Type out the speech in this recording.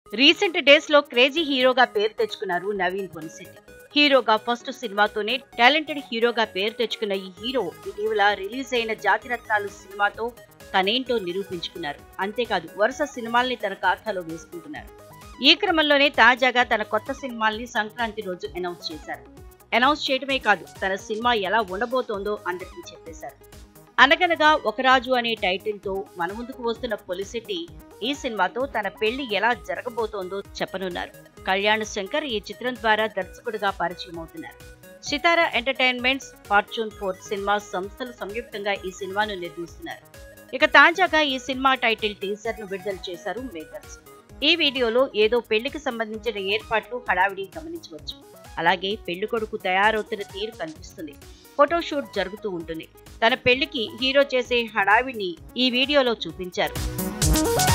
recent days లో crazy హీరోగా పేరు తెచ్చుకున్నారు నవీన్ పొనిశెట్టి హీరోగా ఫస్ట్ సినిమాతోనే టాలెంటెడ్ హీరోగా పేరు తెచ్చుకున్న ఈ హీరో ఇటీవల రిలీజ్ అయిన జాతిరత్నాలు సినిమాతో తనేంటో నిరూపించుకున్నారు అంతేకాదు వరుస సినిమాల్ని తన ఖాతాలో వేసుకుంటున్నారు ఈ క్రమంలోనే తాజాగా తన కొత్త సినిమాల్ని సంక్రాంతి రోజు అనౌన్స్ చేశారు అనౌన్స్ చేయడమే కాదు తన సినిమా ఎలా ఉండబోతోందో అందరికీ చెప్పేశారు అనగనగా ఒక రాజు అనే టైటిల్ తో మన ముందుకు వస్తున్న పొలిశెట్టి ఈ సినిమాతో తన పెళ్లి ఎలా జరగబోతోందో చెప్పనున్నారు కళ్యాణ్ శంకర్ ఈ చిత్రం ద్వారా దర్శకుడిగా పరిచయం అవుతున్నారు Sitara entertainments fortune four cinema సంస్థలు సంయుక్తంగా ఈ సినిమాను నిర్మిస్తున్నారు ఇక తాజాగా ఈ సినిమా టైటిల్ టీజర్ ను విడుదల చేశారు మేకర్స్ ఈ వీడియోలో ఏదో పెళ్లికి సంబంధించిన ఏర్పాట్లు హడావిడి గమనించవచ్చు అలాగే పెళ్లి కొడుకు తయారవుతున్న తీరు కనిపిస్తుంది ఫోటోషూట్ జరుగుతూ ఉంటుంది తన పెళ్లికి హీరో చేసే హడావిడిని ఈ వీడియోలో చూపించారు